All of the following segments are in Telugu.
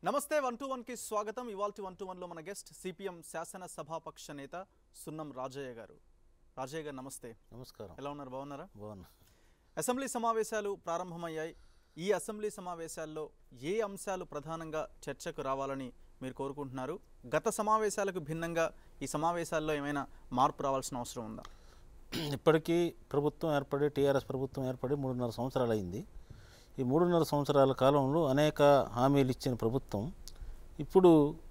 నమస్తే వన్ టు వన్కి స్వాగతం ఇవాళ వన్ టు వన్లో మన గెస్ట్ సిపిఎం శాసన సభాపక్ష నేత సున్నం రాజయ్య గారు రాజయ్య గారు నమస్తే నమస్కారం ఎలా ఉన్నారు బాగున్నారా బాగున్నా అసెంబ్లీ సమావేశాలు ప్రారంభమయ్యాయి ఈ అసెంబ్లీ సమావేశాల్లో ఏ అంశాలు ప్రధానంగా చర్చకు రావాలని మీరు కోరుకుంటున్నారు గత సమావేశాలకు భిన్నంగా ఈ సమావేశాల్లో ఏమైనా మార్పు రావాల్సిన అవసరం ఉందా ఇప్పటికీ ప్రభుత్వం ఏర్పడి టీఆర్ఎస్ ప్రభుత్వం ఏర్పడి మూడున్నర సంవత్సరాలు అయింది ఈ మూడున్నర సంవత్సరాల కాలంలో అనేక హామీలు ఇచ్చిన ప్రభుత్వం ఇప్పుడు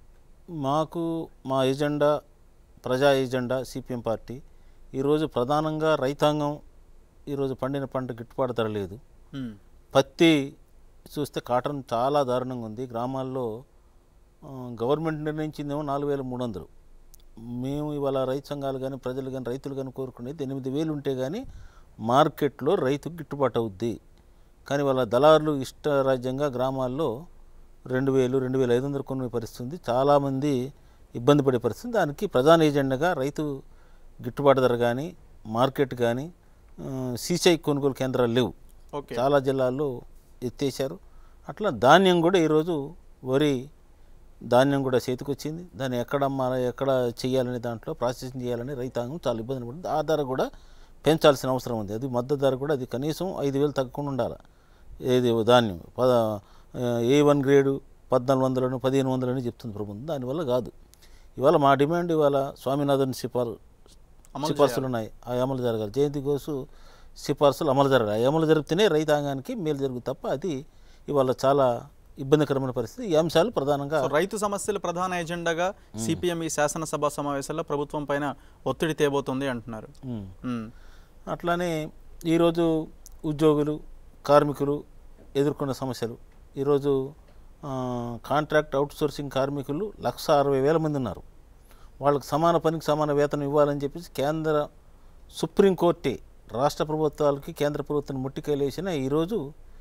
మాకు మా ఎజెండా ప్రజా ఎజెండా సిపిఎం పార్టీ ఈరోజు ప్రధానంగా రైతాంగం ఈరోజు పండిన పంట గిట్టుబాటు ధర లేదు హ్మ్. పత్తి చూస్తే కాటన్ చాలా దారుణంగా ఉంది గ్రామాల్లో ఆ, గవర్నమెంట్ నిర్ణయించిందేమో నాలుగు వేల మూడు వందలు మేము ఇవాళ రైతు సంఘాలు కానీ ప్రజలు కానీ రైతులు కానీ కోరుకునేది ఎనిమిది వేలు ఉంటే కానీ మార్కెట్లో రైతుకు గిట్టుబాటు అవుద్ది కానీ వాళ్ళ దళారులు ఇష్టరాజ్యంగా గ్రామాల్లో రెండు వేలు రెండు వేల ఐదు వందలు కొనే పరిస్థితి ఉంది చాలామంది ఇబ్బంది పడే పరిస్థితి ఉంది. దానికి ప్రధాన ఏజెండాగా రైతు గిట్టుబాటు ధర కానీ మార్కెట్ కానీ సీసై కొనుగోలు కేంద్రాలు లేవు ఓకే చాలా జిల్లాల్లో ఎత్తేసారు అట్లా ధాన్యం కూడా ఈరోజు వరి ధాన్యం కూడా చేతికొచ్చింది దాన్ని ఎక్కడ అమ్మాలి ఎక్కడ చేయాలనే దాంట్లో ప్రాసెసింగ్ చేయాలని రైతాంగం చాలా ఇబ్బంది పడుతుంది ఆ ధర కూడా పెంచాల్సిన అవసరం ఉంది అది మద్దతు ధర కూడా అది కనీసం ఐదు వేలు తగ్గకుండా ఉండాలి ఏది ధాన్యం పద ఏ వన్ గ్రేడు పద్నాలుగు వందలను పదిహేను వందలని చెప్తుంది ప్రభుత్వం దానివల్ల కాదు ఇవాళ మా డిమాండ్ ఇవాళ స్వామినాథన్ సిఫార్ అమలు సిఫార్సులు ఉన్నాయి ఆ అమలు జరగాలి జయంతి కోసు సిఫార్సులు అమలు జరగాలి ఆ అమలు జరిగితేనే రైతాంగానికి మేలు జరుగుతుంది తప్ప అది ఇవాళ చాలా ఇబ్బందికరమైన పరిస్థితి ఈ అంశాలు ప్రధానంగా సో రైతు సమస్యలు ప్రధాన ఎజెండాగా సిపిఎం ఈ శాసనసభ సమావేశాల్లో ప్రభుత్వం పైన ఒత్తిడి తేబోతుంది అంటున్నారు ఉమ్. హ్మ్. అట్లానే ఈరోజు ఉద్యోగులు కార్మికులు ఎదుర్కొన్న సమస్యలు ఈరోజు ఆ, కాంట్రాక్ట్ అవుట్సోర్సింగ్ కార్మికులు లక్ష అరవై వేల మంది ఉన్నారు వాళ్ళకి సమాన పనికి సమాన వేతనం ఇవ్వాలని చెప్పేసి కేంద్ర సుప్రీంకోర్టే రాష్ట్ర ప్రభుత్వాలకి కేంద్ర ప్రభుత్వం ముట్టికేలేసిన ఈరోజు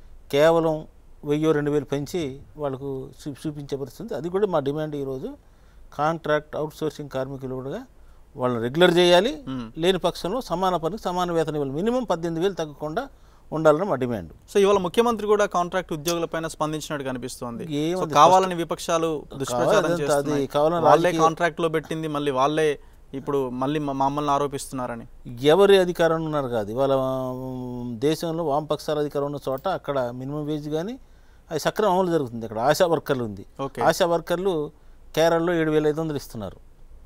కేవలం వెయ్యో రెండు వేలు పెంచి వాళ్ళకు చూ- చూపించే పరిస్థితి ఉంది. అది కూడా మా డిమాండ్ ఈరోజు కాంట్రాక్ట్ అవుట్సోర్సింగ్ కార్మికులు కూడా వాళ్ళని రెగ్యులర్ చేయాలి మ్మ్. లేని పక్షంలో సమాన పనికి సమాన వేతనం ఇవ్వాలి మినిమం పద్దెనిమిది వేలు తగ్గకుండా ఉండాలని మా డిమాండ్ సో ఇవాళ ముఖ్యమంత్రి కూడా కాంట్రాక్ట్ ఉద్యోగులపైన స్పందించినట్టు కనిపిస్తోంది సో ఏముంది కావాలని విపక్షాలు దుష్ప్రచారం కావాలంటే అది చేస్తున్నాయి కావాలని వాళ్ళే రాజకీయ- కాంట్రాక్ట్ లో పెట్టింది మళ్ళీ వాళ్ళే ఇప్పుడు మళ్ళీ మ- మమ్మల్ని ఆరోపిస్తున్నారని ఎవరి అధికారం ఉన్నారు కాదు ఇవాళ ఉమ్, దేశంలో వామపక్షాల అధికారం ఉన్న చోట అక్కడ మినిమం వేజ్ కానీ అది సక్రమం అమలు జరుగుతుంది అక్కడ ఆశా వర్కర్లు ఉంది ఓకే ఆశా వర్కర్లు కేరళలో ఏడు వేల ఐదు వందలు ఇస్తున్నారు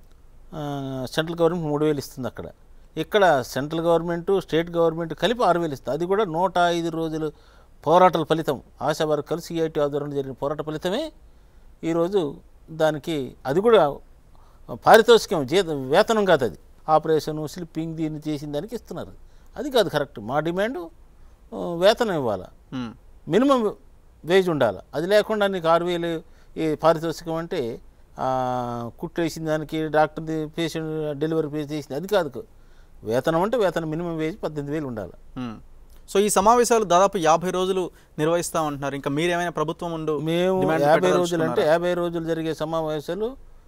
ఆ, సెంట్రల్ గవర్నమెంట్ మూడు వేలు ఇస్తుంది అక్కడ ఇక్కడ సెంట్రల్ గవర్నమెంట్ స్టేట్ గవర్నమెంట్ కలిపి ఆరు వేలు ఇస్తుంది అది కూడా నూట ఐదు రోజులు పోరాటాల ఫలితం ఆశా వర్కర్లు సిఐటి ఆధ్వర్యంలో జరిగిన పోరాట ఫలితమే ఈరోజు దానికి అది కూడా పారితోషికం జీతం వేతనం కాదు అది ఆపరేషను స్లిప్పింగ్ దీన్ని చేసిన దానికి ఇస్తున్నారు అది కాదు కరెక్ట్ మా డిమాండ్ ఆ, వేతనం ఇవ్వాలి హ్మ్. మినిమం వేజ్ ఉండాలి అది లేకుండా నీకు ఆరు వేలు ఈ పారితోషికం అంటే ఆ, కుట్టు వేసిన దానికి డాక్టర్ పేషెంట్ డెలివరీ పే చేసింది అది కాదు వేతనం అంటే వేతనం మినిమం వేజ్ పద్దెనిమిది వేలు ఉండాలి హ్మ్. సో ఈ సమావేశాలు దాదాపు యాభై రోజులు నిర్వహిస్తామంటున్నారు ఇంకా మీరేమైనా ప్రభుత్వం ఉండు మేము డిమాండ్ యాభై రోజులు అంటే పెట్టదలుచుకున్నారా? యాభై రోజులు జరిగే సమావేశాలు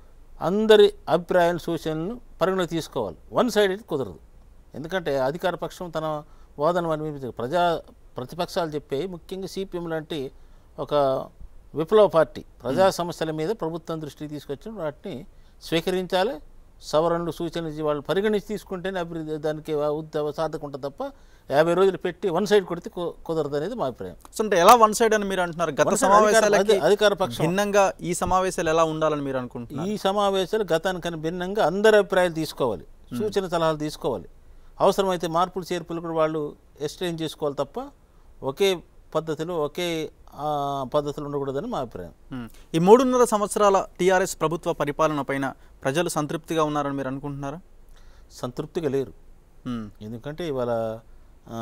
అందరి అభిప్రాయాలు సూచనలను పరిగణలోకి తీసుకోవాలి వన్ సైడ్ అయితే కుదరదు ఎందుకంటే అధికార పక్షం తన వాదన వినిపించదు ప్రజా ప్రతిపక్షాలు చెప్పే ముఖ్యంగా సిపిఎం లాంటి ఒక విప్లవ పార్టీ ప్రజా సమస్యల మీద ప్రభుత్వం దృష్టికి తీసుకొచ్చిన వాటిని స్వీకరించాలి సవరణలు సూచనలు ఇచ్చి వాళ్ళు పరిగణించి తీసుకుంటేనే అభివృద్ధి దానికి ఉద్ద సాధక ఉంటుంది తప్ప యాభై రోజులు పెట్టి వన్ సైడ్ కొడితే కు- కుదరదు అనేది మా అభిప్రాయం సో అంటే ఎలా వన్ సైడ్ అని మీరు అంటున్నారు గత One side అధికార- సమావేశాలకి అధి- అధికార పక్షం. భిన్నంగా ఈ సమావేశాలు ఎలా ఉండాలని మీరు అనుకుంటున్నారు ఈ సమావేశాలు గతానికని భిన్నంగా అందరి అభిప్రాయాలు తీసుకోవాలి సూచన సలహాలు తీసుకోవాలి అవసరమైతే మార్పులు చేర్పులు కూడా వాళ్ళు ఎక్స్చేంజ్ చేసుకోవాలి తప్ప ఒకే పద్ధతిలో ఒకే ఆ, పద్ధతులు ఉండకూడదని మా అభిప్రాయం హ్మ్. ఈ మూడున్నర సంవత్సరాల టీఆర్ఎస్ ప్రభుత్వ పరిపాలన పైన ప్రజలు సంతృప్తిగా ఉన్నారని మీరు అనుకుంటున్నారా సంతృప్తిగా లేరు హ్మ్. ఎందుకంటే ఇవాళ ఆ,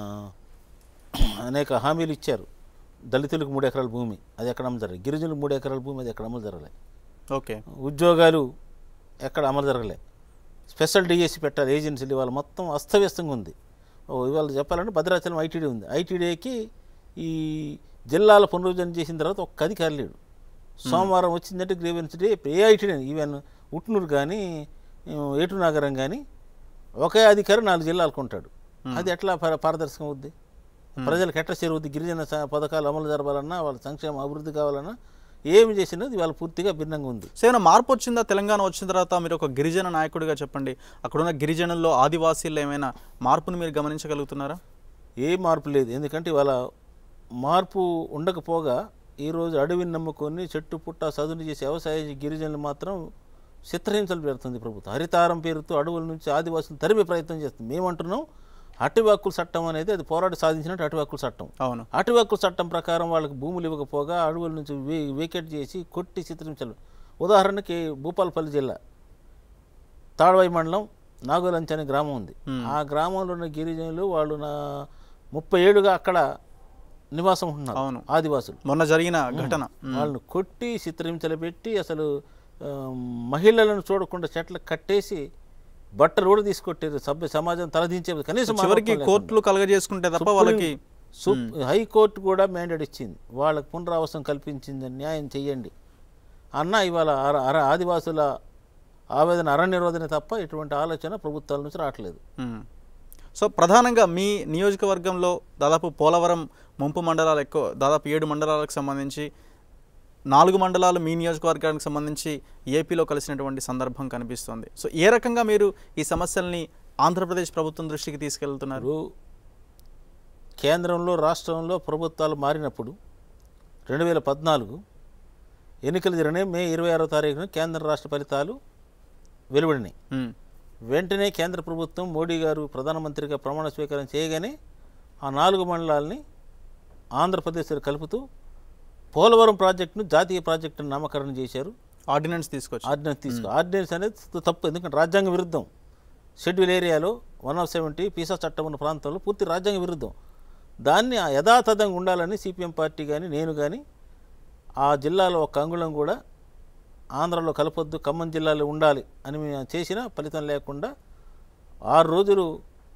అనేక హామీలు ఇచ్చారు దళితులకు మూడు ఎకరాల భూమి అది ఎక్కడ అమలు జరగలేదు గిరిజనులకు మూడు ఎకరాల భూమి అది ఎక్కడ అమలు జరగలేదు ఓకే ఉద్యోగాలు ఎక్కడ అమలు జరగలే స్పెషల్ డిఎస్సి పెట్టాలి ఏజెన్సీలు ఇవాళ మొత్తం అస్తవ్యస్తంగా ఉంది ఓ ఇవాళ చెప్పాలంటే భద్రాచలం ఐటీడీ ఉంది ఐటీడీకి ఈ జిల్లాల పునరుద్ధరణ చేసిన తర్వాత ఒక్క అధికారి లేడు సోమవారం వచ్చిందంటే గ్రీవెన్స్ డే ఏ ఐటీడీ ఈవెన్ ఉట్నూరు కానీ ఏటు నగరం కానీ ఒకే అధికారి నాలుగు జిల్లాలకు ఉంటాడు అది ఎట్లా పార- పారదర్శకం అవుద్ది ప్రజలకు ఎట్లా చేరువుద్ది గిరిజన స- పథకాలు అమలు జరపాలన్నా వాళ్ళ సంక్షేమ అభివృద్ధి కావాలన్నా ఏమి చేసినది ఇవాళ పూర్తిగా భిన్నంగా ఉంది సో ఏమైనా మార్పు వచ్చిందా తెలంగాణ వచ్చిన తర్వాత మీరు ఒక గిరిజన నాయకుడిగా చెప్పండి అక్కడున్న గిరిజనుల్లో ఆదివాసీల్లో ఏమైనా మార్పును మీరు గమనించగలుగుతున్నారా ఏ మార్పు లేదు ఎందుకంటే ఇవాళ మార్పు ఉండకపోగా ఈరోజు అడవిని నమ్ముకొని చెట్టు పుట్ట సదును చేసే వ్యవసాయ గిరిజనులు మాత్రం చిత్రహింసలు పెడుతుంది ప్రభుత్వం హరితారం పేరుతో అడవుల నుంచి ఆదివాసులు తరిమే ప్రయత్నం చేస్తుంది మేమంటున్నాం అటవీ హక్కుల చట్టం అనేది అది పోరాటి సాధించినట్టు అటవీ హక్కుల చట్టం అవును అటవీ హక్కుల చట్టం ప్రకారం వాళ్ళకి భూములు ఇవ్వకపోగా అడవుల నుంచి వే వేకెట్ చేసి కొట్టి చిత్రించలు ఉదాహరణకి భూపాలపల్లి జిల్లా తాడవాయి మండలం నాగోలంచ అనే గ్రామం ఉంది ఆ గ్రామంలో ఉన్న గిరిజనులు వాళ్ళు నా ముప్పై ఏళ్ళుగా అక్కడ నివాసం ఉంటున్నారు అవును. ఆదివాసులు మొన్న జరిగిన ఘటన వాళ్ళని కొట్టి చిత్రహింసలు పెట్టి అసలు ఆ, మహిళలను చూడకుండా చెట్లకు కట్టేసి బట్టలు కూడా తీసుకొట్టారు సభ్య సమాజం తలదించే కనీసం చివరికి మానవత్వం లేకుండా. కోర్టులు కలగజేసుకుంటే తప్ప వాళ్ళకి సుప్ హైకోర్టు కూడా మ్యాండేట్ ఇచ్చింది వాళ్ళకి పునరావాసం కల్పించింది న్యాయం చెయ్యండి అన్న ఇవాళ అర అర ఆదివాసుల ఆవేదన అరణ్య నిరోధన తప్ప ఇటువంటి ఆలోచన ప్రభుత్వాల నుంచి రావట్లేదు మ్మ్. సో ప్రధానంగా మీ నియోజకవర్గంలో దాదాపు పోలవరం ముంపు మండలాలు ఎక్కువ దాదాపు ఏడు మండలాలకు సంబంధించి నాలుగు మండలాలు మీ నియోజకవర్గానికి సంబంధించి ఏపీలో కలిసినటువంటి సందర్భం కనిపిస్తోంది సో ఏ రకంగా మీరు ఈ సమస్యల్ని ఆంధ్రప్రదేశ్ ప్రభుత్వం దృష్టికి తీసుకెళ్తున్నారు ఇప్పుడు కేంద్రంలో రాష్ట్రంలో ప్రభుత్వాలు మారినప్పుడు రెండు వేల పద్నాలుగు ఎన్నికలు జరిగినాయి మే ఇరవై ఆరో తారీఖున కేంద్ర రాష్ట్ర ఫలితాలు వెలువడినాయి మ్మ్. వెంటనే కేంద్ర ప్రభుత్వం మోడీ గారు ప్రధానమంత్రిగా ప్రమాణ స్వీకారం చేయగానే ఆ నాలుగు మండలాల్ని ఆంధ్రప్రదేశ్లో కలుపుతూ పోలవరం ప్రాజెక్టును జాతీయ ప్రాజెక్టును నామకరణం చేశారు ఆర్డినెన్స్ తీసుకొచ్చి ఆర్డినెన్స్ తీసుకో ఆర్డినెన్స్ అనేది తప్పు ఎందుకంటే రాజ్యాంగ విరుద్ధం షెడ్యూల్ ఏరియాలో వన్ ఆఫ్ సెవెంటీ పీసా చట్టం ఉన్న ప్రాంతంలో పూర్తి రాజ్యాంగ విరుద్ధం దాన్ని ఆ యథాతథంగా ఉండాలని సిపిఎం పార్టీ కానీ నేను కానీ ఆ జిల్లాలో ఒక అంగుళం కూడా ఆంధ్రలో కలపొద్దు ఖమ్మం జిల్లాలో ఉండాలి అని మేము చేసిన ఫలితం లేకుండా ఆరు రోజులు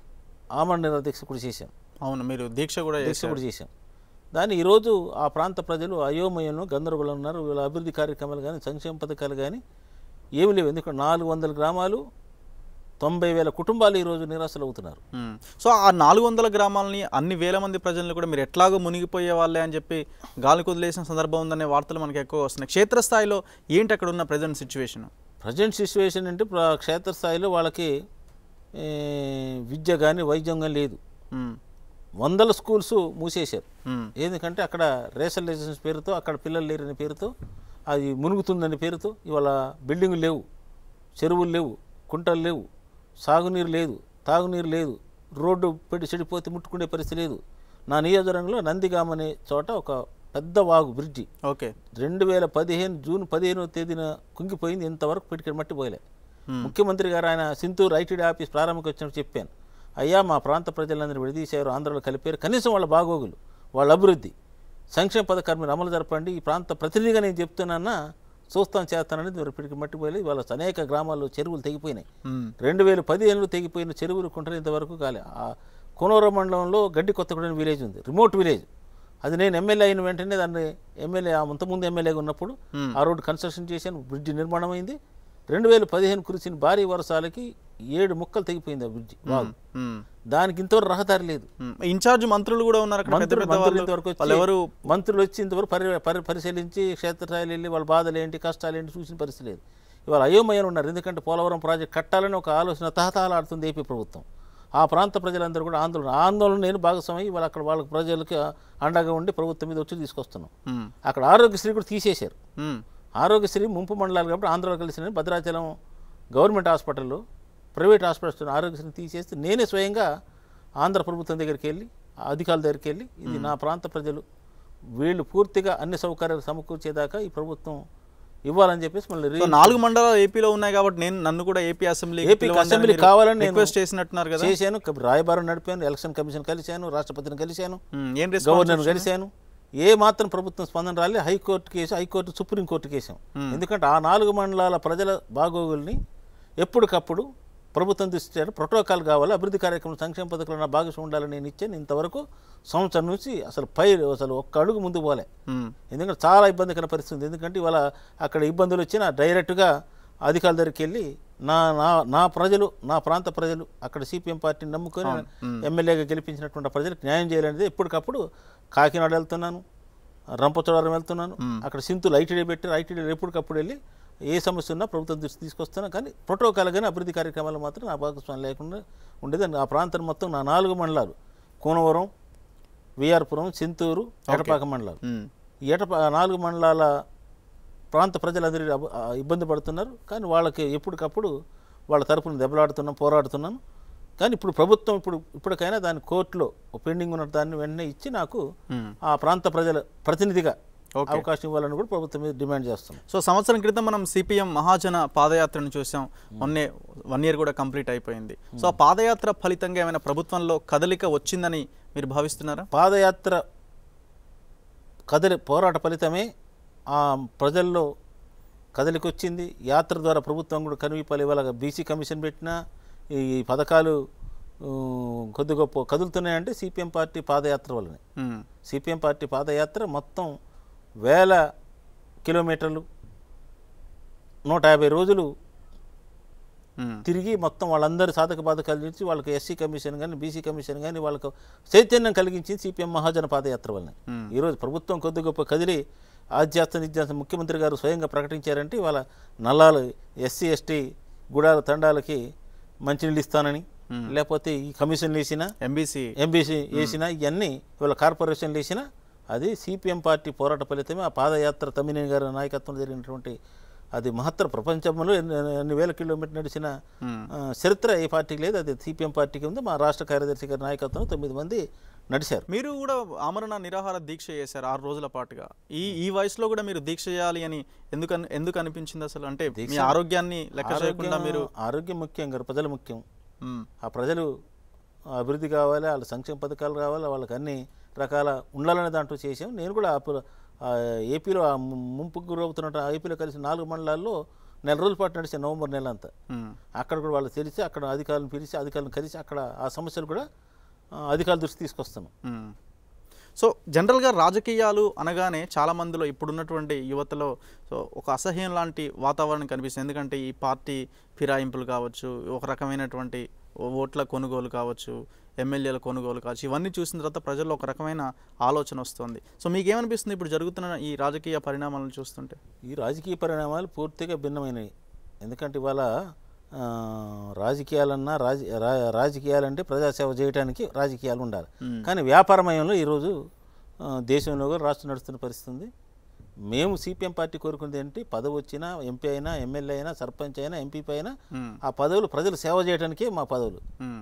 ఆమరణ దీక్ష కూడా చేశాం అవును మీరు దీక్ష కూడా దీక్ష చేశారు. కూడా చేశాం దాన్ని ఈరోజు ఆ ప్రాంత ప్రజలు అయోమయంలో గందరగోళం ఉన్నారు వీళ్ళ అభివృద్ధి కార్యక్రమాలు కానీ సంక్షేమ పథకాలు కానీ ఏమి లేవు ఎందుకంటే నాలుగు వందల గ్రామాలు తొంభై వేల కుటుంబాలు ఈరోజు నిరాశలు అవుతున్నారు మ్మ్. సో ఆ నాలుగు వందల గ్రామాలని అన్ని వేల మంది ప్రజలను కూడా మీరు ఎట్లాగో మునిగిపోయే వాళ్ళే అని చెప్పి గాలి కుదిలేసిన సందర్భం ఉందనే వార్తలు మనకి ఎక్కువ వస్తున్నాయి క్షేత్రస్థాయిలో ఏంటి అక్కడ ఉన్న ప్రజెంట్ సిచ్యువేషన్ ప్రజెంట్ సిచ్యువేషన్ అంటే ప్ర- క్షేత్రస్థాయిలో వాళ్ళకి ఏ, విద్య కానీ వైద్యం కానీ లేదు వందల స్కూల్స్ మూసేశారు ఎందుకంటే అక్కడ రేషన్ లైసెన్స్ పేరుతో అక్కడ పిల్లలు లేరనే పేరుతో అది మునుగుతుందనే పేరుతో ఇవాళ బిల్డింగులు లేవు చెరువులు లేవు కుంటలు లేవు సాగునీరు లేదు తాగునీరు లేదు రోడ్డు పెట్టి చెడిపోతే ముట్టుకునే పరిస్థితి లేదు నా నియోజకవర్గంలో నందిగామ అనే చోట ఒక పెద్ద వాగు బ్రిడ్జి ఓకే రెండు వేల పదిహేను జూన్ పదిహేనవ తేదీన కుంగిపోయింది ఇంతవరకు పిటికెడు మట్టి పోయలే ముఖ్యమంత్రి గారు ఆయన సింతూరు ఐటీడీ ఆఫీస్ ప్రారంభకు వచ్చినప్పుడు చెప్పాను అయ్యా మా ప్రాంత ప్రజలందరూ విడదీశారు ఆంధ్రలో కలిపారు కనీసం వాళ్ళ బాగోగులు వాళ్ళ అభివృద్ధి సంక్షేమ పథకాలు మీరు అమలు జరపండి ఈ ప్రాంత ప్రతినిధిగా నేను చెప్తున్నానా చూస్తాం చేస్తానని మీరు ఇప్పటికి మట్టిపోయలేదు వాళ్ళ అనేక గ్రామాల్లో చెరువులు తెగిపోయినాయి రెండు వేల పదిహేనులో తెగిపోయిన చెరువులు కుంటలు ఇంతవరకు కాలే ఆ కోనూరు మండలంలో గడ్డి కొత్తగూడెం విలేజ్ ఉంది రిమోట్ విలేజ్ అది నేను ఎమ్మెల్యే అయిన వెంటనే దాన్ని ఎమ్మెల్యే అంతకుముందు ఎమ్మెల్యేగా ఉన్నప్పుడు ఆ రోడ్డు కన్స్ట్రక్షన్ చేశాను బ్రిడ్జి నిర్మాణం అయింది రెండు వేల పదిహేను కురిసిన భారీ వర్షాలకి ఏడు ముక్కలు తెగిపోయింది ఆ బ్రిడ్జి వాగు దానికి ఇంతవరకు రహదారి లేదు ఇన్ఛార్జ్ మంత్రులు కూడా ఉన్నారు అక్కడ పెద్ద మంత్రులు పెద్ద మంత్రులు వాళ్ళు. ఇంతవరకు వాళ్ళు ఎవరు వచ్చి మంత్రులు వచ్చి ఇంతవరకు పరి పరి పరిశీలించి క్షేత్రస్థాయిలో వెళ్ళి వాళ్ళ బాధలు ఏంటి కష్టాలు ఏంటి చూసిన పరిస్థితి లేదు ఇవాళ అయోమయం ఉన్నారు ఎందుకంటే పోలవరం ప్రాజెక్ట్ కట్టాలని ఒక ఆలోచన తహతహలాడుతుంది ఏపీ ప్రభుత్వం ఆ ప్రాంత ప్రజలందరూ కూడా ఆందోళన ఆ ఆందోళన నేను భాగస్వామి ఇవాళ అక్కడ వాళ్ళ ప్రజలకి అండగా ఉండి ప్రభుత్వం మీద వచ్చి తీసుకొస్తున్నాం మ్మ్. అక్కడ ఆరోగ్యశ్రీ కూడా తీసేశారు మ్మ్. ఆరోగ్యశ్రీ ముంపు మండలాలు కాబట్టి ఆంధ్రలో కలిసిన భద్రాచలం గవర్నమెంట్ హాస్పిటల్లో ప్రైవేట్ హాస్పిటల్స్ ఆరోగ్యశ్రీ తీసేస్తే నేనే స్వయంగా ఆంధ్ర ప్రభుత్వం దగ్గరికి వెళ్ళి ఆ అధికారుల దగ్గరికి వెళ్ళి ఇది నా ప్రాంత ప్రజలు వీళ్ళు పూర్తిగా అన్ని సౌకర్యాలు సమకూర్చేదాకా ఈ ప్రభుత్వం ఇవ్వాలని చెప్పేసి మళ్ళీ సో నాలుగు మండలాలు ఏపీలో ఉన్నాయి కాబట్టి నేను నన్ను కూడా ఏపీ అసెంబ్లీ ఏపీ అసెంబ్లీ కావాలని నేను రిక్వెస్ట్ చేసినట్టున్నారు కదా చేశాను కబ్- రాయబారం నడిపాను ఎలక్షన్ కమిషన్ కలిశాను రాష్ట్రపతిని కలిశాను మ్మ్. ఏం రెస్పాన్స్ గవర్నర్ని కలిశాను ఏ మాత్రం ప్రభుత్వం స్పందన రాలే హైకోర్టు కేసు హైకోర్టు సుప్రీంకోర్టు కేసాం ఎందుకంటే ఆ నాలుగు మండలాల ప్రజల బాగోగుల్ని ఎప్పటికప్పుడు ప్రభుత్వం దృష్టి ప్రోటోకాల్ కావాలి అభివృద్ధి కార్యక్రమం సంక్షేమ పథకంలో నా భాగస్వామి ఉండాలని నేను ఇచ్చాను ఇంతవరకు సంవత్సరం నుంచి అసలు పై అసలు ఒక్క అడుగు ముందు పోలే మ్మ్. ఎందుకంటే చాలా ఇబ్బందికర పరిస్థితి ఉంది ఎందుకంటే ఇవాళ అక్కడ ఇబ్బందులు వచ్చినా డైరెక్ట్గా అధికారుల దగ్గరికి వెళ్ళి నా నా నా ప్రజలు నా ప్రాంత ప్రజలు అక్కడ సిపిఎం పార్టీని నమ్ముకొని ఎమ్మెల్యేగా గెలిపించినటువంటి ప్రజలకు న్యాయం చేయాలనేది ఎప్పటికప్పుడు కాకినాడ వెళ్తున్నాను రంపచోడవరం వెళ్తున్నాను మ్మ్. అక్కడ సింతులు ఐటీడీ పెట్టారు ఐటీడీ ఎప్పటికప్పుడు వెళ్ళి ఏ సమస్య ఉన్నా ప్రభుత్వం దృష్టి తీసుకొస్తాను కానీ ప్రోటోకాల్ కానీ అభివృద్ధి కార్యక్రమాలు మాత్రం నా భాగస్వామ్యం లేకుండా ఉండేది ఆ ప్రాంతం మొత్తం నా నాలుగు మండలాలు కూనవరం విఆర్పురం చింతూరు ఎటపాక మండలాలు ఉమ్, ఈ ఎటపా నాలుగు మండలాల ప్రాంత ప్రజలందరూ అబ- ఆ, ఇబ్బంది పడుతున్నారు కానీ వాళ్ళకి ఎప్పటికప్పుడు వాళ్ళ తరపున దెబ్బలాడుతున్నాం పోరాడుతున్నాను కానీ ఇప్పుడు ప్రభుత్వం ఇప్పుడు ఇప్పటికైనా దాని కోర్టులో పెండింగ్ ఉన్న దాన్ని వెంటనే ఇచ్చి నాకు ఉమ్. ఆ ప్రాంత ప్రజల ప్రతినిధిగా ఓకే. అవకాశం ఇవ్వాలని కూడా ప్రభుత్వం మీద డిమాండ్ చేస్తున్నాం సో సంవత్సరం క్రితం మనం సిపిఎం మహాజన పాదయాత్రను చూసాం మొన్నే వన్ ఇయర్ కూడా కంప్లీట్ అయిపోయింది సో ఆ పాదయాత్ర ఫలితంగా ఏమైనా ప్రభుత్వంలో కదలిక వచ్చిందని మీరు భావిస్తున్నారా పాదయాత్ర కదలి పోరాట ఫలితమే ఆ ప్రజల్లో కదలికి వచ్చింది యాత్ర ద్వారా ప్రభుత్వం కూడా కనువిపాలి ఇవాళ బీసీ కమిషన్ పెట్టినా ఈ పథకాలు ఊ, కొద్ది గొప్ప కదులుతున్నాయంటే సిపిఎం పార్టీ పాదయాత్ర వల్లనే ఉమ్, సిపిఎం పార్టీ పాదయాత్ర మొత్తం వేల కిలోమీటర్లు నూట యాభై రోజులు ఉమ్, తిరిగి మొత్తం వాళ్ళందరి సాధక బాధకాలు నుంచి వాళ్ళకి ఎస్సీ కమిషన్ కానీ బీసీ కమిషన్ కానీ వాళ్ళకు చైతన్యం కలిగించింది సిపిఎం మహాజన పాదయాత్ర వల్లనే ఉమ్. ఈరోజు ప్రభుత్వం కొద్ది గొప్ప కదిలి ఆధ్యాత్మ నిధ్యాస ముఖ్యమంత్రి గారు స్వయంగా ప్రకటించారంటే ఇవాళ నల్లాలు ఎస్సీ ఎస్టీ గుడాల తండాలకి మంచినీళ్ళు ఇస్తానని లేకపోతే ఈ కమిషన్లు వేసినా ఎంబీసీ ఎంబీసీ వేసినా ఇవన్నీ ఇవాళ కార్పొరేషన్లు వేసినా అది సిపిఎం పార్టీ పోరాట ఫలితమే ఆ పాదయాత్ర తమ్మినేని గారి నాయకత్వంలో జరిగినటువంటి అది మహత్తర ప్రపంచంలో ఎన్ని ఎన్ని వేల కిలోమీటర్ నడిచిన ఉమ్, ఆ, చరిత్ర ఏ పార్టీకి లేదు అది సిపిఎం పార్టీకి ఉంది మా రాష్ట్ర కార్యదర్శి గారి నాయకత్వంలో తొమ్మిది మంది నడిచారు మీరు కూడా ఆమరణ నిరాహార దీక్ష చేశారు ఆరు రోజుల పాటుగా ఈ ఈ వయసులో కూడా మీరు దీక్ష చేయాలి అని ఎందుకు అన్- ఎందుకు అనిపించింది అసలు అంటే మీ ఆరోగ్యాన్ని లెక్క చేయకుండా ఆరోగ్యం- మీరు ఆరోగ్యం ముఖ్యం గారు ప్రజలు ముఖ్యం ఉమ్, ఆ ప్రజలు అభివృద్ధి కావాలి వాళ్ళ సంక్షేమ పథకాలు కావాలి వాళ్ళకి అన్ని రకాల ఉండాలనే దాంట్లో చేసాం నేను కూడా అప్పుడు ఆ ఏపీలో ఆ ము- ముంపుకు గురవుతున్న ఏపీలో కలిసి నాలుగు మండలాల్లో నెల రోజుల పాటు నడిచాను నవంబర్ నెల అంతా ఉమ్, అక్కడ కూడా వాళ్ళు తెలిసి అక్కడ అధికారులను పిలిచి అధికారులను కలిసి అక్కడ ఆ సమస్యలు కూడా ఆ, అధికారుల దృష్టి తీసుకొస్తాను ఉమ్. సో జనరల్గా రాజకీయాలు అనగానే చాలా మందిలో ఇప్పుడున్నటువంటి యువతలో సో ఒక అసహ్యం లాంటి వాతావరణం కనిపిస్తుంది ఎందుకంటే ఈ పార్టీ ఫిరాయింపులు కావచ్చు ఒక రకమైనటువంటి ఓట్ల కొనుగోలు కావచ్చు ఎమ్మెల్యేల కొనుగోలు కావచ్చు ఇవన్నీ చూసిన తర్వాత ప్రజల్లో ఒక రకమైన ఆలోచన వస్తుంది సో మీకేమనిపిస్తుంది ఇప్పుడు జరుగుతున్న ఈ రాజకీయ పరిణామాలను చూస్తుంటే ఈ రాజకీయ పరిణామాలు పూర్తిగా భిన్నమైనవి ఎందుకంటే ఇవాళ ఆ, రాజకీయాలన్నా రాజ రా- రాజకీయాలంటే ప్రజాసేవ చేయడానికి రాజకీయాలు ఉండాలి మ్మ్. కానీ వ్యాపారమయంలో ఈరోజు ఆ, దేశంలో కూడా రాష్ట్రం నడుస్తున్న పరిస్థితి ఉంది మేము సిపిఎం పార్టీ కోరుకునేది ఏంటి పదవి వచ్చినా ఎంపీ అయినా ఎమ్మెల్యే అయినా సర్పంచ్ అయినా ఎంపీపీ అయినా మ్మ్. ఆ పదవులు ప్రజలు సేవ చేయడానికే మా పదవులు మ్మ్.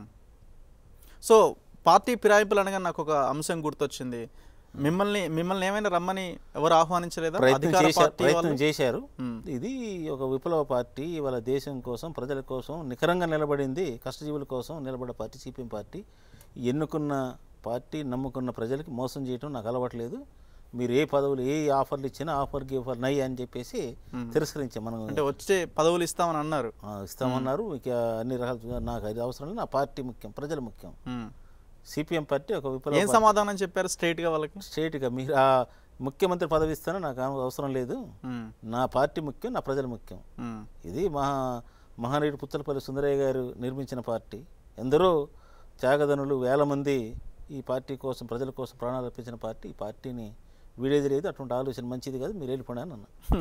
సో పార్టీ ఫిరాయింపులు అనగా నాకు ఒక అంశం గుర్తొచ్చింది మిమ్మల్ని మిమ్మల్ని ఏమైనా రమ్మని ఎవరు ఆహ్వానించలేదా ప్రయత్నం అధికార చేశారు పార్టీ ప్రయత్నం వాళ్ళు? చేశారు మ్మ్. ఇది ఒక విప్లవ పార్టీ ఇవాళ దేశం కోసం ప్రజల కోసం నికరంగా నిలబడింది కష్టజీవుల కోసం నిలబడే పార్టీ సిపిఎం పార్టీ ఎన్నుకున్న పార్టీ నమ్ముకున్న ప్రజలకి మోసం చేయడం నాకు అలవాట్లేదు మీరు ఏ పదవులు ఏ ఆఫర్లు ఇచ్చినా ఆఫర్ గిఫర్ నై అని చెప్పేసి తిరస్కరించాం మనం అంటే వచ్చే పదవులు ఇస్తామని అన్నారు ఆ, ఇస్తామన్నారు ఇక అన్ని రకాల నాకు అది అవసరం లేదు నా పార్టీ ముఖ్యం ప్రజలు ముఖ్యం మ్మ్. సిపిఎం పార్టీ ఒక విప్లవ ఏం సమాధానం చెప్పారు స్ట్రైట్ గా వాళ్ళకి స్ట్రేట్గా మీరు ఆ ముఖ్యమంత్రి పదవి ఇస్తానో నాకు అవసరం లేదు మ్మ్. నా పార్టీ ముఖ్యం నా ప్రజలు ముఖ్యం మ్మ్. ఇది మహా మహానీయుడు పుత్తలపల్లి సుందరయ్య గారు నిర్మించిన పార్టీ ఎందరో త్యాగదనులు వేల మంది ఈ పార్టీ కోసం ప్రజల కోసం ప్రాణాలు అర్పించిన పార్టీ ఈ పార్టీని వీడేది లేదు అటువంటి ఆలోచన మంచిది కాదు మీరు వెళ్ళిపోయినా అన్న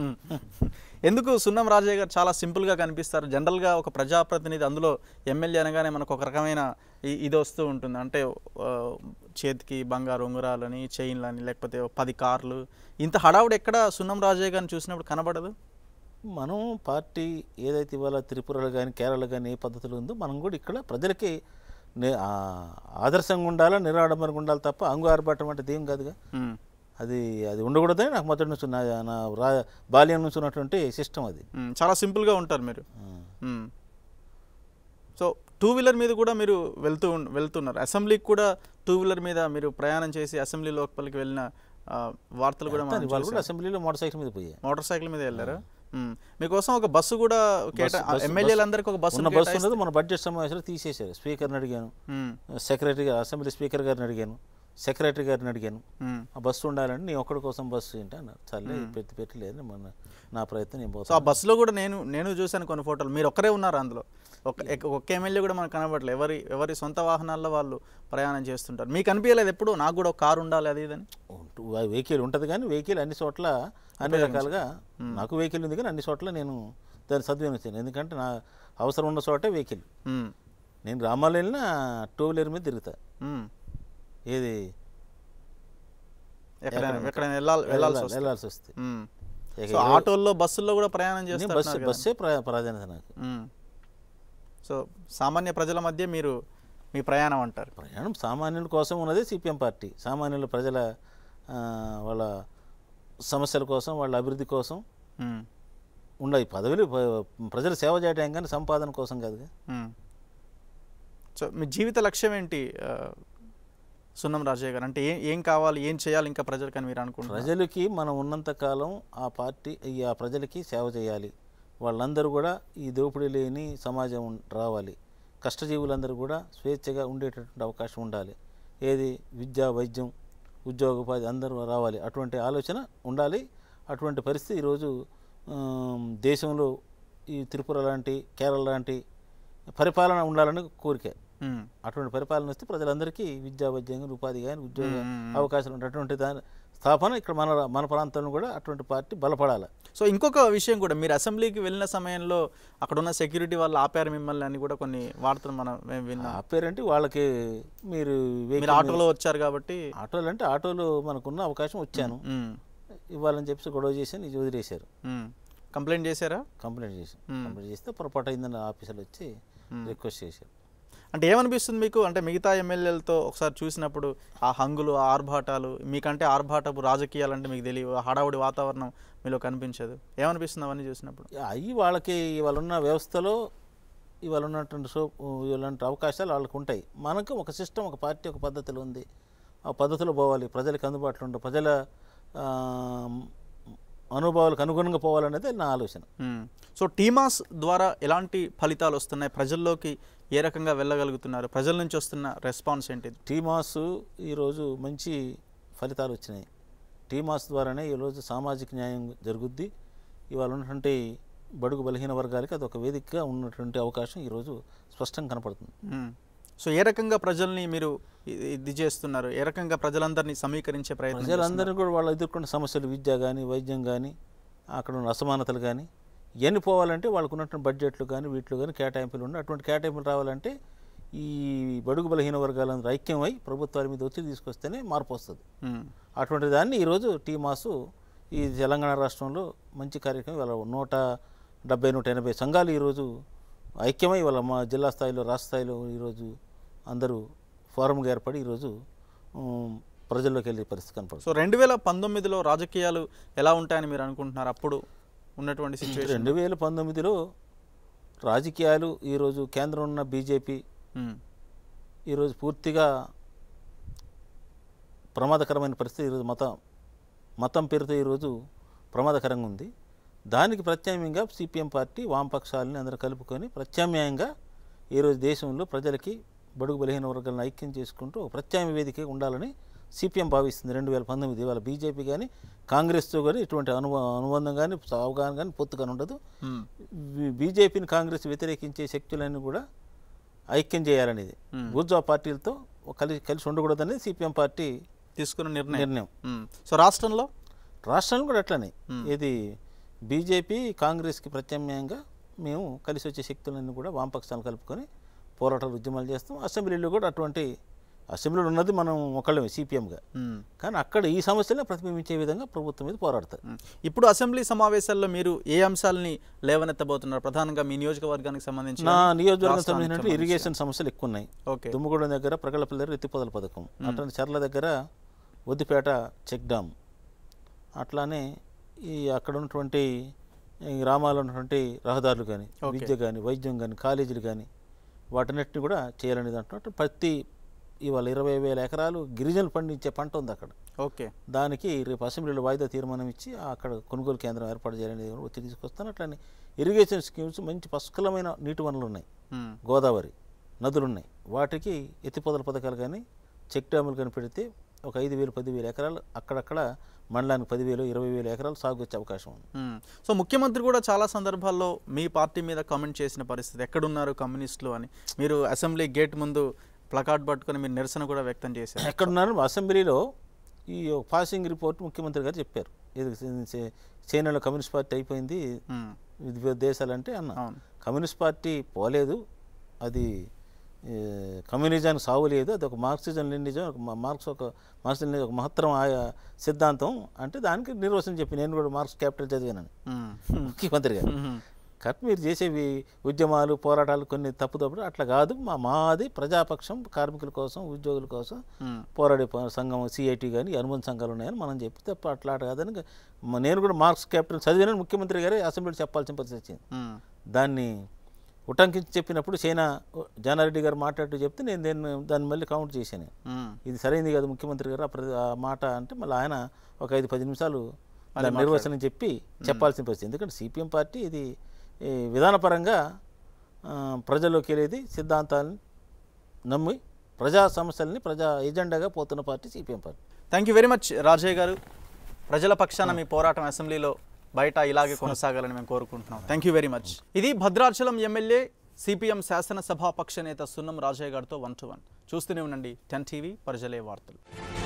ఎందుకు సున్నం రాజయ్య గారు చాలా సింపుల్గా కనిపిస్తారు జనరల్గా ఒక ప్రజాప్రతినిధి అందులో ఎమ్మెల్యే అనగానే మనకు ఒక రకమైన ఇ- ఇది వస్తూ ఉంటుంది అంటే ఆ, చేతికి బంగారు ఉంగరాలని చైన్లని లేకపోతే ఓ పది కార్లు ఇంత హడావుడు ఎక్కడ సున్నం రాజయ్య గారిని చూసినప్పుడు కనబడదు మనం పార్టీ ఏదైతే ఇవాళ త్రిపురలో కానీ కేరళ కానీ ఏ పద్ధతులు ఉందో మనం కూడా ఇక్కడ ప్రజలకి నే- ఆ, ఆదర్శంగా ఉండాలా నిరాడంబరంగా ఉండాలి తప్ప అంగు ఆర్భాటం అంటే దేం కాదుగా మ్మ్. అది అది ఉండకూడదని నాకు మొదటి నుంచి నా నా రా బాల్యం నుంచి ఉన్నటువంటి సిస్టమ్ అది మ్మ్. చాలా సింపుల్గా ఉంటారు మీరు ఆ. మ్మ్. సో టూ వీలర్ మీద కూడా మీరు వెళ్తూ ఉన్- వెళ్తున్నారు అసెంబ్లీకి కూడా టూ వీలర్ మీద మీరు ప్రయాణం చేసి అసెంబ్లీ లోపలికి వెళ్ళిన ఆ, వార్తలు కూడా మనం వాళ్ళు కూడా చూసాం. అసెంబ్లీలో మోటార్ సైకిల్ మీద పోయాయి మోటార్ సైకిల్ మీద వెళ్ళారా మ్మ్. మీకోసం ఒక బస్సు కూడా కేటా బస్సు- ఎమ్మెల్యేలందరికీ ఒక బస్సు ఉన్న బస్సు ఉన్నది మన బడ్జెట్ సమావేశంలో తీసేశారు స్పీకర్ని అడిగాను సెక్రటరీ గారు అసెంబ్లీ స్పీకర్ గారిని అడిగాను సెక్రటరీ గారిని అడిగాను మ్మ్. ఆ బస్సు ఉండాలంటే నీ ఒక్కడి కోసం బస్సు ఏంటి అన్నారు సర్లే పెట్టి పెట్టి లేదు మన నా ప్రయత్నం నేను సో పోతాను ఆ బస్సులో కూడా నేను నేను చూశాను కొన్ని ఫోటోలు మీరు ఒక్కరే ఉన్నారు అందులో ఒక ఎక్- ఒక్క ఎమ్మెల్యే కూడా మనకు కనబడలేదు ఎవరి ఎవరి సొంత వాహనాల్లో వాళ్ళు ప్రయాణం చేస్తుంటారు మీకు అనిపించలేదు ఎప్పుడు నాకు కూడా ఒక కారు ఉండాలి అది ఇదని ఉంటు- ఆ వెహికల్ ఉంటుంది కానీ వెహికల్ అన్ని చోట్ల అన్ని రకాలుగా నాకు వెహికల్ ఉంది కానీ అన్ని చోట్ల నేను దాన్ని సద్వినియోగించాను ఎందుకంటే నా అవసరం ఉన్న చోటే వెహికల్ మ్మ్. నేను గ్రామాల్లో వెళ్ళినా టూ వీలర్ మీద తిరుగుతా మ్మ్. ఏది ఎక్కడైనా ఎక్కడైనా వెళ్ళాలి వెళ్ళాల్సి వస్తుంది వెళ్ళాల్సి వస్తుంది మ్మ్. ఇక సో ఆటోల్లో బస్సుల్లో కూడా ప్రయాణం నేను చేస్తారు బస్సు బస్సే ప్రా- ప్రాధాన్యత నాకు మ్మ్. సో సామాన్య ప్రజల మధ్య మీరు మీ ప్రయాణం అంటారు ప్రయాణం సామాన్యుల కోసం ఉన్నదే సిపిఎం పార్టీ సామాన్యుల ప్రజల ఆ, వాళ్ళ సమస్యల కోసం వాళ్ళ అభివృద్ధి కోసం మ్మ్. ఉండే ఈ పదవులు ప- ప్రజల సేవ చేయడం కానీ సంపాదన కోసం కాదు మ్మ్. సో మీ జీవిత లక్ష్యం ఏంటి ఆ, సున్నం రాజయ్య గారు అంటే ఏం ఏం కావాలి ఏం చేయాలి ఇంకా ప్రజలకని మీరు అనుకుంటున్నారు ప్రజలకి మనం ఉన్నంత కాలం ఆ పార్టీ ఈ ఆ ప్రజలకి సేవ చేయాలి వాళ్ళందరూ కూడా ఈ దోపిడీ లేని సమాజం ఉం- రావాలి కష్టజీవులందరూ కూడా స్వేచ్ఛగా ఉండేటటువంటి అవకాశం ఉండాలి ఏది విద్య వైద్యం ఉద్యోగ ఉపాధి అందరూ రావాలి అటువంటి ఆలోచన ఉండాలి అటువంటి పరిస్థితి ఈరోజు ఆమ్, దేశంలో ఈ త్రిపుర లాంటి కేరళ లాంటి పరిపాలన ఉండాలని కోరిక మ్మ్. అటువంటి పరిపాలన వస్తే ప్రజలందరికీ విద్యా వైద్యం కానీ ఉపాధి కానీ ఉద్యోగ మ్మ్, మ్మ్. అవకాశాలు ఉంటాయి అటువంటి దాని స్థాపన ఇక్కడ మన మన ప్రాంతంలో కూడా అటువంటి పార్టీ బలపడాలి సో ఇంకొక విషయం కూడా మీరు అసెంబ్లీకి వెళ్ళిన సమయంలో అక్కడ ఉన్న సెక్యూరిటీ వాళ్ళు ఆపారు మిమ్మల్ని అని కూడా కొన్ని వార్తలు మనం మేము విన్నాం ఆపారంటే వాళ్ళకి మీరు మీరు vehicle ఆటోలో వచ్చారు కాబట్టి మీద- ఆటోలు అంటే ఆటోలు మనకున్న అవకాశం వచ్చాను మ్మ్. ఇవ్వాలని చెప్పేసి గొడవ చేసి ఇది వదిలేశారు మ్మ్. కంప్లైంట్ చేశారా కంప్లైంట్ చేసి మ్మ్. కంప్లైంట్ చేస్తే పొరపాటు అయిందని ఆఫీసర్లు వచ్చి రిక్వెస్ట్ చేశారు అంటే ఏమనిపిస్తుంది మీకు అంటే మిగతా ఎమ్మెల్యేలతో ఒకసారి చూసినప్పుడు ఆ హంగులు ఆ ఆర్భాటాలు మీకంటే ఆర్భాటపు రాజకీయాలంటే మీకు తెలియదు ఆ హడావుడి వాతావరణం మీలో కనిపించదు ఏమనిపిస్తుంది అవన్నీ చూసినప్పుడు అవి వాళ్ళకి ఇవాళ ఉన్న వ్యవస్థలో ఇవాళ ఉన్నటువంటి సో ఇలాంటి అవకాశాలు వాళ్ళకు ఉంటాయి మనకు ఒక సిస్టమ్ ఒక పార్టీ ఒక పద్ధతిలో ఉంది ఆ పద్ధతిలో పోవాలి ప్రజలకు అందుబాటులో ఉండే ప్రజల ఆ, అనుభవాలకు అనుగుణంగా పోవాలనేది నా ఆలోచన మ్మ్. సో టీమాస్ ద్వారా ఎలాంటి ఫలితాలు వస్తున్నాయి ప్రజల్లోకి ఏ రకంగా వెళ్ళగలుగుతున్నారు ప్రజల నుంచి వస్తున్న రెస్పాన్స్ ఏంటిది టీమాస్ ఈరోజు మంచి ఫలితాలు వచ్చినాయి టీమాస్ ద్వారానే ఈరోజు సామాజిక న్యాయం జరుగుద్ది ఇవాళ ఉన్నటువంటి బడుగు బలహీన వర్గాలకి అది ఒక వేదికగా ఉన్నటువంటి అవకాశం ఈరోజు స్పష్టంగా కనపడుతుంది మ్మ్. సో ఏ రకంగా ప్రజల్ని మీరు ఇ- ఇది చేస్తున్నారు ఏ రకంగా ప్రజలందరినీ సమీకరించే ప్రయత్నం చేస్తున్నారు? ప్రజలందరూ కూడా వాళ్ళు ఎదుర్కొన్న సమస్యలు విద్య కానీ వైద్యం కానీ అక్కడ ఉన్న అసమానతలు కానీ ఇవన్నీ పోవాలంటే వాళ్ళకు ఉన్నటువంటి బడ్జెట్లు కానీ వీటిలో కానీ కేటాయింపులు ఉన్నాయి అటువంటి కేటాయింపులు రావాలంటే ఈ బడుగు బలహీన వర్గాలందరూ ఐక్యమై ప్రభుత్వాల మీద ఒత్తిడి తీసుకొస్తేనే మార్పు వస్తుంది మ్మ్. అటువంటి దాన్ని ఈరోజు టీమాసు ఈ తెలంగాణ రాష్ట్రంలో మంచి కార్యక్రమం వాళ్ళ నూట డెబ్బై నూట ఎనభై సంఘాలు ఈరోజు ఐక్యమై వాళ్ళ మా జిల్లా స్థాయిలో రాష్ట్ర స్థాయిలో ఈరోజు అందరూ ఫోరంగా ఏర్పడి ఈరోజు ఉమ్, ప్రజల్లోకి వెళ్ళే పరిస్థితి కనపడుతుంది సో రెండు వేల పంతొమ్మిదిలో రాజకీయాలు ఎలా ఉంటాయని మీరు అనుకుంటున్నారు అప్పుడు ఉన్నటువంటి సిచ్యువేషన్ రెండు వేల పంతొమ్మిదిలో రాజకీయాలు ఈరోజు కేంద్రం ఉన్న బీజేపీ ఈరోజు పూర్తిగా ప్రమాదకరమైన పరిస్థితి ఈరోజు మతం మతం పేరుతో ఈరోజు ప్రమాదకరంగా ఉంది దానికి ప్రత్యామ్నాయంగా సిపిఎం పార్టీ వామపక్షాలని అందరూ కలుపుకొని ప్రత్యామ్నాయంగా ఈరోజు దేశంలో ప్రజలకి బడుగు బలహీన వర్గాలను ఐక్యం చేసుకుంటూ ఒక ప్రత్యామ్నాయ వేదిక ఉండాలని సిపిఎం భావిస్తుంది రెండు వేల పంతొమ్మిది ఇవాళ బీజేపీ కానీ కాంగ్రెస్తో కానీ ఇటువంటి అనుభ అనుబంధం కానీ అవగాహన కానీ పొత్తు కానీ ఉండదు బీ- బీజేపీని కాంగ్రెస్ వ్యతిరేకించే శక్తులన్నీ కూడా ఐక్యం చేయాలనేది Hmm. బూర్జా పార్టీలతో కలిసి కలిసి ఉండకూడదనేది సిపిఎం పార్టీ తీసుకున్న నిర్ణయం నిర్ణయం మ్మ్. సో రాష్ట్రంలో రాష్ట్రాలు కూడా అట్లనే Hmm. ఇది బీజేపీ కాంగ్రెస్కి ప్రత్యామ్నాయంగా మేము కలిసి వచ్చే శక్తులన్నీ కూడా వామపక్షాలు కలుపుకొని పోరాటాలు ఉద్యమాలు చేస్తాం అసెంబ్లీలో కూడా అటువంటి అసెంబ్లీలో ఉన్నది మనం ఒకళ్ళమే సిపిఎంగా మ్మ్. కానీ అక్కడ ఈ సమస్యలను ప్రతిబింబించే విధంగా ప్రభుత్వం మీద పోరాడతారు మ్మ్. ఇప్పుడు అసెంబ్లీ సమావేశాల్లో మీరు ఏ అంశాలని లేవనెత్తబోతున్నారు ప్రధానంగా మీ నియోజకవర్గానికి సంబంధించి నా కానీ నియోజకవర్గం రాష్ట్రానికి సంబంధించినట్టు సంబంధించి ఇరిగేషన్ సమస్యలు ఎక్కువ ఉన్నాయి ఓకే దుమ్మగూడెం దగ్గర ప్రగలపల్లి దగ్గర ఎత్తిపోతల పథకం అట్లనే చర్ల దగ్గర ఒద్దిపేట చెక్ డ్యామ్ అట్లానే ఈ అక్కడ ఉన్నటువంటి ఈ గ్రామాల్లో ఉన్నటువంటి రహదారులు కానీ Okay. విద్య కానీ వైద్యం కానీ కాలేజీలు కానీ వాటన్నిటిని కూడా చేయాలనేది అంటున్నట్టు ప్రతి ఇవాళ ఇరవై వేల ఎకరాలు గిరిజనులు పండించే పంట ఉంది అక్కడ ఓకే దానికి రేపు అసెంబ్లీలో వాయిదా తీర్మానం ఇచ్చి అక్కడ కొనుగోలు కేంద్రం ఏర్పాటు చేయాలనేది కూడా ఒత్తిడి తీసుకొస్తాను అట్లనే ఇరిగేషన్ స్కీమ్స్ మంచి పుష్కలమైన నీటి వనరులు ఉన్నాయి మ్మ్. గోదావరి నదులు ఉన్నాయి వాటికి ఎత్తిపోతల పథకాలు కానీ చెక్ డ్యాములు కానీ పెడితే ఒక ఐదు వేలు పదివేలు ఎకరాలు అక్కడక్కడ మండలానికి పదివేలు ఇరవై వేలు ఎకరాలు సాగు వచ్చే అవకాశం ఉంది మ్మ్. సో ముఖ్యమంత్రి కూడా చాలా సందర్భాల్లో మీ పార్టీ మీద కామెంట్ చేసిన పరిస్థితి ఎక్కడున్నారు కమ్యూనిస్టులు అని మీరు అసెంబ్లీ గేట్ ముందు ప్లకార్డ్ పట్టుకొని మీరు నిరసన కూడా వ్యక్తం చేశారు ఎక్కడున్నారు అసెంబ్లీలో ఈ పాసింగ్ రిపోర్ట్ ముఖ్యమంత్రి గారు చెప్పారు ఇది చే- చైనాలో కమ్యూనిస్ట్ పార్టీ అయిపోయింది మ్మ్. ఇది దేశాలంటే అన్న అవును కమ్యూనిస్ట్ పార్టీ పోలేదు అది ఏ, కమ్యూనిజానికి సావు లేదు అది ఒక మార్క్సిజం లెనిజం ఒక మా- మార్క్స్ ఒక మార్క్సిజం లెనిజం ఒక మహత్తరం ఆయా సిద్ధాంతం అంటే దానికి నిర్వచనం చెప్పి నేను కూడా మార్క్స్ క్యాపిటల్ చదివాను మ్మ్. ముఖ్యమంత్రి గారు మ్మ్. కాబట్టి మీరు చేసేవి ఉద్యమాలు పోరాటాలు కొన్ని తప్పుదప్పుడు అట్లా కాదు మా మాది ప్రజాపక్షం కార్మికుల కోసం ఉద్యోగుల కోసం మ్మ్. పోరాడే ప- సంఘం సిఐటి కానీ అనుబంధ సంఘాలు ఉన్నాయని మనం చెప్పి తప్ప అట్లా అట్లా కాదని మ- నేను కూడా మార్క్స్ క్యాపిటల్ చదివానని ముఖ్యమంత్రి గారే అసెంబ్లీలో చెప్పాల్సిన పరిస్థితి వచ్చింది మ్మ్. దాన్ని ఉటంకించి చెప్పినప్పుడు చైనా జానారెడ్డి గారు మాట్లాడుతూ చెప్తే నేను నేను దాన్ని మళ్ళీ కౌంట్ చేశాను మ్మ్. ఇది సరైంది కాదు ముఖ్యమంత్రి గారు ఆ ప్ర- ఆ మాట అంటే మళ్ళీ ఆయన ఒక ఐదు పది నిమిషాలు దాని నిర్వచనం చెప్పి చెప్పాల్సిన పరిస్థితి ఎందుకంటే సిపిఎం పార్టీ ఇది ఈ విధానపరంగా ఆ, ప్రజల్లోకి వెళ్ళేది సిద్ధాంతాలను నమ్మి ప్రజా సమస్యల్ని ప్రజా ఎజెండాగా పోతున్న party CPM party thank you very much Rajaiah garu ప్రజల పక్షాన మీ పోరాటం అసెంబ్లీలో బయట ఇలాగే కొనసాగాలని మేము కోరుకుంటున్నాం థ్యాంక్ యూ వెరీ మచ్ ఇది భద్రాచలం ఎమ్మెల్యే సిపిఎం శాసనసభాపక్ష నేత సున్నం రాజయ్య గారితో వన్ టు వన్ చూస్తూనే ఉండండి టెన్ టీవీ ప్రజలే వార్తలు